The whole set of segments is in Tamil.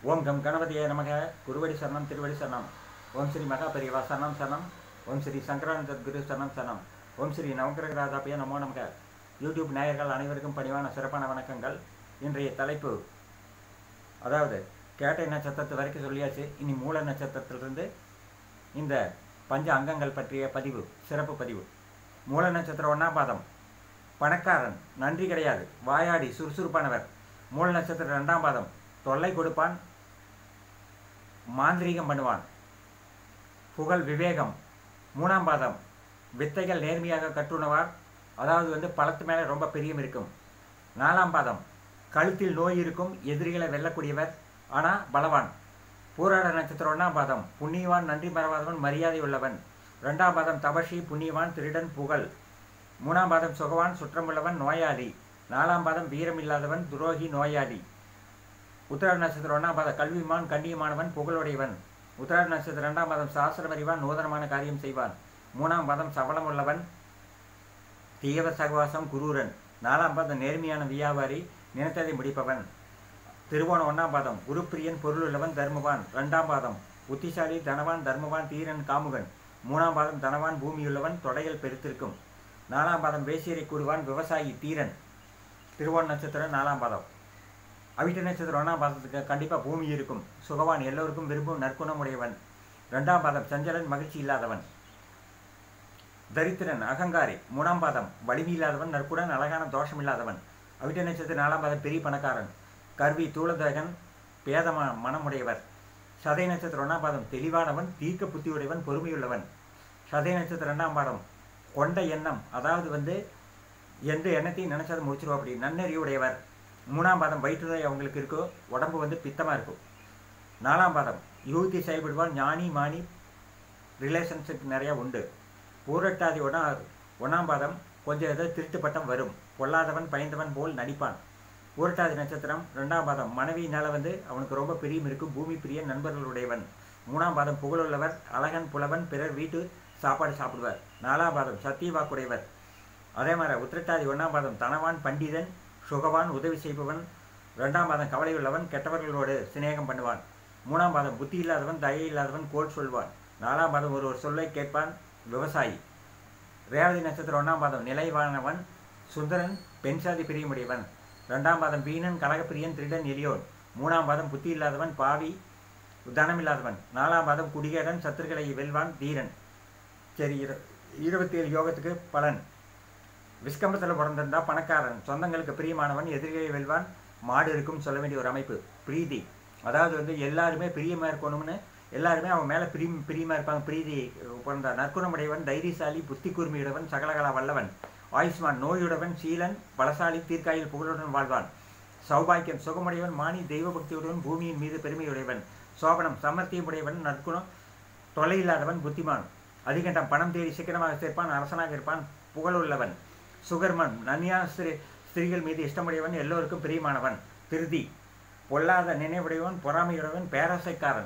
ஓம் கம் கணபதியே நமக குருவடி சரணம் திருவடி சரணம் ஓம் ஸ்ரீ மகா பெரியவா சரணம் சரணம் ஓம் ஸ்ரீ சங்கரானந்த குரு சரணம் சரணம் ஓம் ஸ்ரீ நவகிரகராதாபிய நமோ நமக யூடியூப் நேயர்கள் அனைவருக்கும் பணிவான சிறப்பான வணக்கங்கள் இன்றைய தலைப்பு அதாவது கேட்டை நட்சத்திரத்து வரைக்கும் சொல்லியாச்சு இனி மூல நட்சத்திரத்திலிருந்து இந்த பஞ்ச அங்கங்கள் பற்றிய பதிவு சிறப்பு பதிவு மூல நட்சத்திரம் ஒன்றாம் பாதம் பணக்காரன் நன்றி கிடையாது வாயாடி சுறுசுறுப்பானவர் மூல நட்சத்திரம் ரெண்டாம் பாதம் தொல்லை கொடுப்பான் மாந்திரீகம் பண்ணுவான் புகழ் விவேகம் மூணாம் பாதம் வித்தைகள் நேர்மையாக கற்றுணவார் அதாவது வந்து பழத்து மேலே ரொம்ப பிரியம் இருக்கும் நாலாம் பாதம் கழுத்தில் நோய் இருக்கும் எதிரிகளை வெல்லக்கூடியவர் ஆனால் பலவான் பூராட நட்சத்திரம் ஒன்றாம் பாதம் புண்ணியவான் நன்றி மறவாதவன் மரியாதை உள்ளவன் ரெண்டாம் பாதம் தபஷி புண்ணியவான் திருடன் புகழ் மூணாம் பாதம் சுகவான் சுற்றமுள்ளவன் நோயாளி நாலாம் பாதம் வீரமில்லாதவன் துரோகி நோயாளி உத்தராட நட்சத்திரம் ஒன்றாம் பாதம் கல்விமான் கண்ணியமானவன் புகழுடையவன் உத்தராட நட்சத்திரம் ரெண்டாம் பாதம் சாஸ்திரம் அறிவான் நூதனமான காரியம் செய்வான் மூணாம் பாதம் சபலம் உள்ளவன் தீயவ சகவாசம் குரூரன் நாலாம் பாதம் நேர்மையான வியாபாரி நினைத்ததை முடிப்பவன் திருவோணம் ஒன்றாம் பாதம் குருப்பிரியன் பொருளுள்ளவன் தர்மவான் ரெண்டாம் பாதம் புத்திசாலி தனவான் தர்மவான் தீரன் காமுகன் மூணாம் பாதம் தனவான் பூமியுள்ளவன் தொடைகள் பெருத்திருக்கும் நாலாம் பாதம் வேசியரை கூடுவான் விவசாயி தீரன் திருவோண நட்சத்திரம் நாலாம் பாதம் அவிட்ட நட்சத்திரம் ஒன்றாம் பாதத்துக்கு கண்டிப்பாக பூமி இருக்கும் சுகவான் எல்லோருக்கும் விரும்பும் நற்குணம் உடையவன் ரெண்டாம் பாதம் சஞ்சலன் மகிழ்ச்சி இல்லாதவன் தரித்திரன் அகங்காரி மூணாம் பாதம் வலிமை இல்லாதவன் நற்குடன் அழகான தோஷம் இல்லாதவன் அவிட்ட நட்சத்திரம் நாலாம் பாதம் பெரிய பணக்காரன் கர்வி தூளதகன் பேதம மனமுடையவர் சதை நட்சத்திரம் ஒன்றாம் பாதம் தெளிவானவன் தீர்க்க புத்தியுடையவன் பொறுமையுள்ளவன் சதை நட்சத்திரம் ரெண்டாம் பாதம் கொண்ட எண்ணம் அதாவது வந்து எந்த எண்ணத்தையும் நினைச்சதை முடிச்சிருவோம் அப்படி நன்னறிவுடையவர் மூணாம் பாதம் வயிற்றுநோய் அவங்களுக்கு இருக்கோ உடம்பு வந்து பித்தமாக இருக்கும் நாலாம் பாதம் யூகி செயல்படுவான் ஞானி மானி ரிலேஷன்ஷிப் நிறையா உண்டு பூரட்டாதி ஒன்றா ஒன்றாம் பாதம் கொஞ்சம் ஏதோ திருட்டு பட்டம் வரும் பொல்லாதவன் பயந்தவன் போல் நடிப்பான் பூரட்டாதி நட்சத்திரம் ரெண்டாம் பாதம் மனைவியினால் வந்து அவனுக்கு ரொம்ப பிரியம் இருக்கும் பூமி பிரிய நண்பர்களுடையவன் மூணாம் பாதம் புகழுள்ளவர் அழகன் புலவன் பிறர் வீட்டு சாப்பாடு சாப்பிடுவார் நாலாம் பாதம் சத்தியவாக்குடையவர் அதே மாதிரி உத்திரட்டாதி ஒன்றாம் பாதம் தனவான் பண்டிதன் சுகவான் உதவி செய்பவன் ரெண்டாம் பாதம் கவலை உள்ளவன் கெட்டவர்களோடு சிநேகம் பண்ணுவான் மூணாம் பாதம் புத்தி இல்லாதவன் தயை இல்லாதவன் கோல் சொல்வான் நாலாம் பாதம் ஒரு ஒரு சொல்லை கேட்பான் விவசாயி ரேவதி நட்சத்திரம் ஒன்றாம் பாதம் நிலைவானவன் சுந்தரன் பெண்சாதி பிரியமுடையவன் ரெண்டாம் பாதம் வீணன் கலகப்பிரியன் திருடன் எளியோன் மூணாம் பாதம் புத்தி இல்லாதவன் பாவி தனமில்லாதவன் நாலாம் பாதம் குடிகேடன் சத்துருக்களை வெல்வான் தீரன் சரி இரு இருபத்தி ஏழு யோகத்துக்கு பலன் விஸ்கம்பத்தில் பிறந்திருந்தா பணக்காரன் சொந்தங்களுக்கு பிரியமானவன் எதிரிகளை வெல்வான் மாடு இருக்கும் சொல்ல வேண்டிய ஒரு அமைப்பு பிரீதி அதாவது வந்து எல்லாருமே பிரியமாக இருக்கணும்னு எல்லாருமே அவன் மேலே பிரி பிரியமாக இருப்பாங்க பிரீதி பிறந்த நற்குணமுடையவன் தைரியசாலி புத்தி கூர்மையுடையவன் சகலகலா வல்லவன் ஆயுஷ்மான் நோயுடையவன் சீலன் பலசாலி தீர்க்காயில் புகழுடன் வாழ்வான் சௌபாக்கியம் சுகமுடையவன் மானி தெய்வ பக்தியுடையவன் பூமியின் மீது பெருமையுடையவன் சோபனம் சமர்த்தியமுடையவன் நற்குணம் தொலை இல்லாதவன் புத்திமான் அதிகண்டம் பணம் தேடி சிக்கனமாக சேர்ப்பான் அரசனாக இருப்பான் புகழுள்ளவன் சுகர்மன் நன்னியான ஸ்திரீ ஸ்திரீகள் மீது இஷ்டமுடையவன் எல்லோருக்கும் பிரியமானவன் திருதி பொல்லாத நினைவுடையவன் பொறாமையுடையவன் பேராசைக்காரன்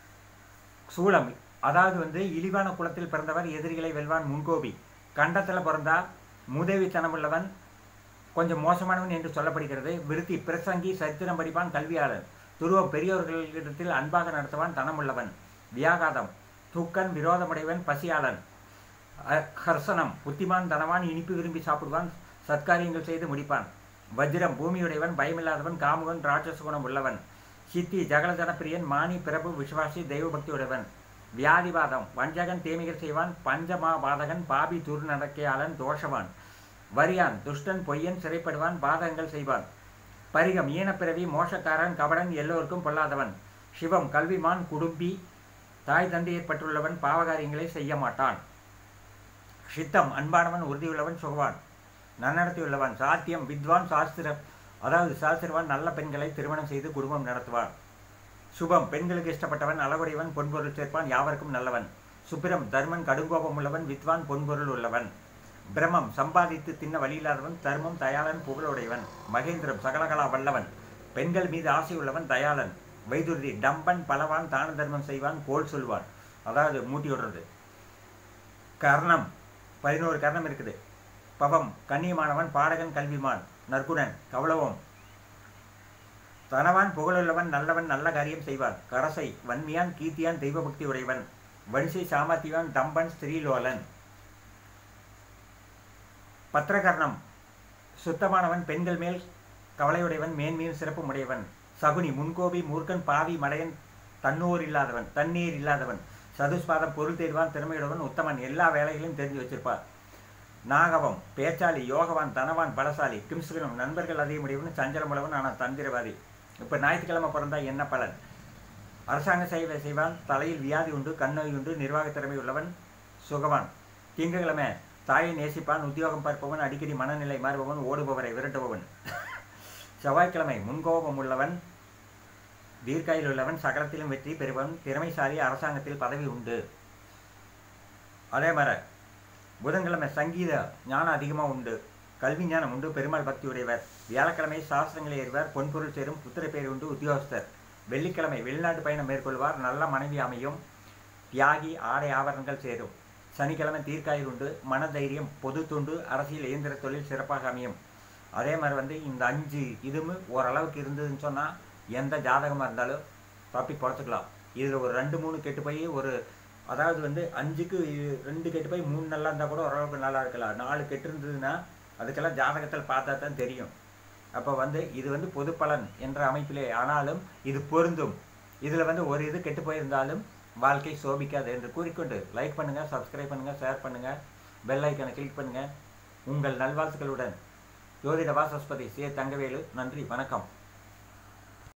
சூளம் அதாவது வந்து இழிவான குலத்தில் பிறந்தவர் எதிரிகளை வெல்வான் முன்கோபி கண்டத்தில் பிறந்தா முதவித்தனமுள்ளவன் கொஞ்சம் மோசமானவன் என்று சொல்லப்படுகிறது விருத்தி பிரசங்கி சரித்திரம் படிப்பான் கல்வியாளன் துருவம் பெரியோர்களிடத்தில் அன்பாக நடத்துவான் தனமுள்ளவன் வியாகாதம் தூக்கன் விரோதமுடையவன் பசியாளன் ஹர்சனம் புத்திமான் தனவான் இனிப்பு விரும்பி சாப்பிடுவான் சத்காரியங்கள் செய்து முடிப்பான் வஜ்ரம் பூமியுடையவன் பயமில்லாதவன் காமுகன் ராட்சச குணம் உள்ளவன் சித்தி ஜகலஜனப்பிரியன் மானி பிரபு விஸ்வாசி தெய்வபக்தியுடையவன் வியாதிவாதம் வஞ்சகன் தேமிகள் செய்வான் பஞ்சமா பாதகன் பாபி துர்நடக்கையாளன் தோஷவான் வரியான் துஷ்டன் பொய்யன் சிறைப்படுவான் பாதகங்கள் செய்வான் பரிகம் ஈனப்பிறவி மோசக்காரன் கபடன் எல்லோருக்கும் பொல்லாதவன் சிவம் கல்விமான் குடும்பி தாய் தந்தை ஏற்பட்டுள்ளவன் பாவகாரியங்களை செய்ய மாட்டான் சித்தம் அன்பானவன் உறுதியுள்ளவன் சுகவான் நன்னடத்தியுள்ளவன் சாத்தியம் வித்வான் சாஸ்திரம் அதாவது சாஸ்திரவான் நல்ல பெண்களை திருமணம் செய்து குடும்பம் நடத்துவான் சுபம் பெண்களுக்கு இஷ்டப்பட்டவன் அளவுடையவன் பொன்பொருள் சேர்ப்பான் யாவருக்கும் நல்லவன் சுப்பிரம் தர்மன் கடுங்கோபம் உள்ளவன் வித்வான் பொன்பொருள் உள்ளவன் பிரமம் சம்பாதித்து தின்ன வழியில்லாதவன் தர்மம் தயாளன் புகழுடையவன் மகேந்திரம் சகலகலா வல்லவன் பெண்கள் மீது ஆசை உள்ளவன் தயாளன் வைதுருதி டம்பன் பலவான் தான தர்மம் செய்வான் கோல் சொல்வான் அதாவது மூட்டி விடுறது கர்ணம் பதினோரு கர்ணம் இருக்குது பவம் கண்ணியமானவன் பாடகன் கல்விமான் நற்குணன் கவலவம் தனவான் புகழுள்ளவன் நல்லவன் நல்ல காரியம் செய்வான் கரசை வன்மியான் கீர்த்தியான் தெய்வ பக்தி உடையவன் வன்சை சாமர்த்தியான் தம்பன் ஸ்ரீலோலன் பத்திரகர்ணம் சுத்தமானவன் பெண்கள் மேல் கவலையுடையவன் மேன்மையும் சிறப்பும் உடையவன் சகுனி முன்கோபி மூர்க்கன் பாவி மடையன் தன்னூர் இல்லாதவன் தண்ணீர் இல்லாதவன் சதுஸ்பாதம் பொருள் தேர்வான் திறமையுடையவன் உத்தமன் எல்லா வேலைகளையும் தெரிஞ்சு வச்சிருப்பார் நாகவம் பேச்சாளி யோகவான் தனவான் பலசாலி கிம்சுகனம் நண்பர்கள் அதிகமுடையவன் சஞ்சலமுள்ளவன் ஆனால் தந்திரவாதி இப்போ ஞாயிற்றுக்கிழமை பிறந்தா என்ன பலன் அரசாங்க சேவை செய்வான் தலையில் வியாதி உண்டு கண்ணோய் உண்டு நிர்வாக திறமை உள்ளவன் சுகவான் திங்கட்கிழமை தாயை நேசிப்பான் உத்தியோகம் பார்ப்பவன் அடிக்கடி மனநிலை மாறுபவன் ஓடுபவரை விரட்டுபவன் செவ்வாய்க்கிழமை முன்கோபம் உள்ளவன் தீர்க்காயில் உள்ளவன் சகலத்திலும் வெற்றி பெறுவன் திறமைசாலி அரசாங்கத்தில் பதவி உண்டு அதே மாதிரி புதன்கிழமை சங்கீத ஞானம் அதிகமாக உண்டு கல்வி ஞானம் உண்டு பெருமாள் பக்தி உடையவர் வியாழக்கிழமை சாஸ்திரங்களை ஏறுவர் பொன்பொருள் சேரும் புத்திர பேர் உண்டு உத்தியோகஸ்தர் வெள்ளிக்கிழமை வெளிநாட்டு பயணம் மேற்கொள்வார் நல்ல மனைவி அமையும் தியாகி ஆடை ஆபரணங்கள் சேரும் சனிக்கிழமை தீர்க்காயில் உண்டு மனதைரியம் பொது துண்டு அரசியல் இயந்திர தொழில் சிறப்பாக அமையும் அதே மாதிரி வந்து இந்த அஞ்சு இதுவும் ஓரளவுக்கு இருந்ததுன்னு சொன்னால் எந்த ஜாதகமாக இருந்தாலும் தப்பி பொழைச்சிக்கலாம் இதில் ஒரு ரெண்டு மூணு கெட்டு போய் ஒரு அதாவது வந்து அஞ்சுக்கு ரெண்டு கெட்டு போய் மூணு நல்லா இருந்தால் கூட ஓரளவுக்கு நல்லா இருக்கலாம் நாலு கெட்டு இருந்ததுன்னா அதுக்கெல்லாம் ஜாதகத்தில் பார்த்தா தான் தெரியும் அப்போ வந்து இது வந்து பொது பலன் என்ற அமைப்பிலே ஆனாலும் இது பொருந்தும் இதில் வந்து ஒரு இது கெட்டு போயிருந்தாலும் வாழ்க்கை சோபிக்காது என்று கூறிக்கொண்டு லைக் பண்ணுங்கள் சப்ஸ்கிரைப் பண்ணுங்கள் ஷேர் பண்ணுங்கள் பெல் ஐக்கனை கிளிக் பண்ணுங்கள் உங்கள் நல்வாழ்த்துக்களுடன் ஜோதிட வாசஸ்பதி சே தங்கவேலு நன்றி வணக்கம்